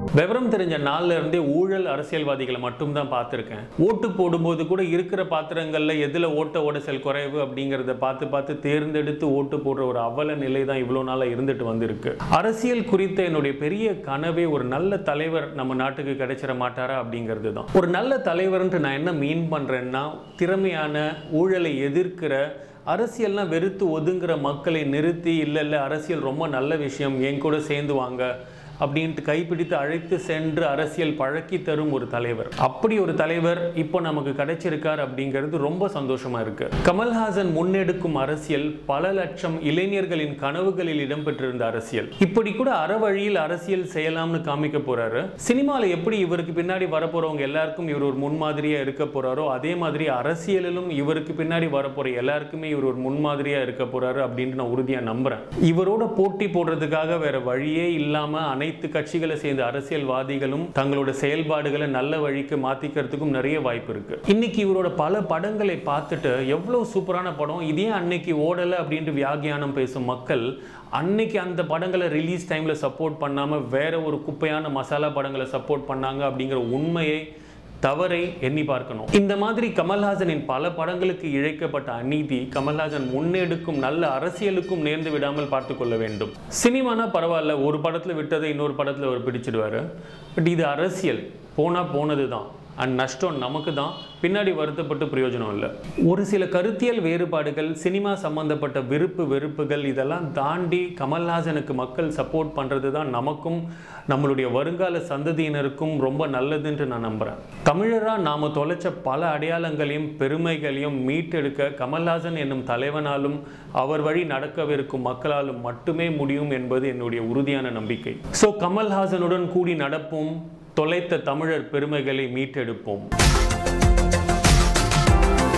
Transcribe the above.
விவரம் தெரிஞ்ச நாள்ல இருந்தே ஊழல் அரசியல்வாதிகளை மட்டும்தான் பார்த்துருக்கேன் ஓட்டு போடும்போது கூட இருக்கிற பாத்திரங்கள்ல எதுல ஓட்ட ஓடசல் குறைவு அப்படிங்கிறத பார்த்து பார்த்து தேர்ந்தெடுத்து ஓட்டு போடுற ஒரு அவல நிலை தான் இவ்வளோ நாளாக இருந்துட்டு வந்திருக்கு அரசியல் குறித்த என்னுடைய பெரிய கனவே ஒரு நல்ல தலைவர் நம்ம நாட்டுக்கு கிடைச்சிட மாட்டாரா அப்படிங்கிறது தான் ஒரு நல்ல தலைவர்ன்ட்டு நான் என்ன மீன் பண்றேன்னா திறமையான ஊழலை எதிர்க்கிற அரசியல்னா வெறுத்து ஒதுங்குற மக்களை நிறுத்தி இல்லை இல்லை அரசியல் ரொம்ப நல்ல விஷயம் என் கூட சேர்ந்து வாங்க அப்படின்ட்டு கைப்பிடித்து அழைத்து சென்று அரசியல் பழக்கி தரும் ஒரு தலைவர் அப்படி ஒரு தலைவர் இப்போ நமக்கு கிடைச்சிருக்கார் அப்படிங்கிறது ரொம்ப சந்தோஷமா இருக்கு கமல்ஹாசன் முன்னெடுக்கும் அரசியல் பல லட்சம் இளைஞர்களின் கனவுகளில் இடம்பெற்றிருந்த அரசியல் இப்படி கூட அறவழியில் அரசியல் செய்யலாம்னு காமிக்க போறாரு சினிமாவில் எப்படி இவருக்கு பின்னாடி வரப்போறவங்க எல்லாருக்கும் இவர் ஒரு முன்மாதிரியா இருக்க போறாரோ அதே மாதிரி அரசியலிலும் இவருக்கு பின்னாடி வரப்போற எல்லாருக்குமே இவர் ஒரு முன்மாதிரியா இருக்க போறாரு அப்படின்ட்டு நான் உறுதியா நம்புறேன் இவரோட போட்டி போடுறதுக்காக வேற வழியே இல்லாம அனைத்து கட்சிகளை சேர்ந்த அரசியல்வாதிகளும் தங்களோட செயல்பாடுகளை நல்ல வழிக்கு மாத்திக்கிறதுக்கும் நிறைய வாய்ப்பு இருக்கு இன்னைக்கு இவரோட பல படங்களை பார்த்துட்டு எவ்வளவு சூப்பரான படம் இதே அன்னைக்கு ஓடலை அப்படின்ட்டு வியாகியானம் பேசும் மக்கள் அன்னைக்கு அந்த படங்களை ரிலீஸ் டைம்ல சப்போர்ட் பண்ணாம வேற ஒரு குப்பையான மசாலா படங்களை சப்போர்ட் பண்ணாங்க அப்படிங்கிற உண்மையை தவறை எண்ணி பார்க்கணும் இந்த மாதிரி கமல்ஹாசனின் பல படங்களுக்கு இழைக்கப்பட்ட அநீதி கமல்ஹாசன் முன்னெடுக்கும் நல்ல அரசியலுக்கும் நேர்ந்து விடாமல் பார்த்து கொள்ள வேண்டும் சினிமானா பரவாயில்ல ஒரு படத்துல விட்டதை இன்னொரு படத்துல அவர் பிடிச்சிடுவாரு பட் இது அரசியல் போனா போனது தான் அண்ட் நஷ்டம் நமக்கு தான் பின்னாடி வருத்தப்பட்டு பிரயோஜனம் இல்லை ஒரு சில கருத்தியல் வேறுபாடுகள் சினிமா சம்பந்தப்பட்ட விருப்பு வெறுப்புகள் இதெல்லாம் தாண்டி கமல்ஹாசனுக்கு மக்கள் சப்போர்ட் பண்ணுறது தான் நமக்கும் நம்மளுடைய வருங்கால சந்ததியினருக்கும் ரொம்ப நல்லதுன்ட்டு நான் நம்புகிறேன் தமிழராக நாம் தொலைச்ச பல அடையாளங்களையும் பெருமைகளையும் மீட்டெடுக்க கமல்ஹாசன் என்னும் தலைவனாலும் அவர் வழி நடக்கவிருக்கும் மக்களாலும் மட்டுமே முடியும் என்பது என்னுடைய உறுதியான நம்பிக்கை ஸோ கமல்ஹாசனுடன் கூடி நடப்போம் தொலைத்த தமிழர் பெருமைகளை மீட்டெடுப்போம்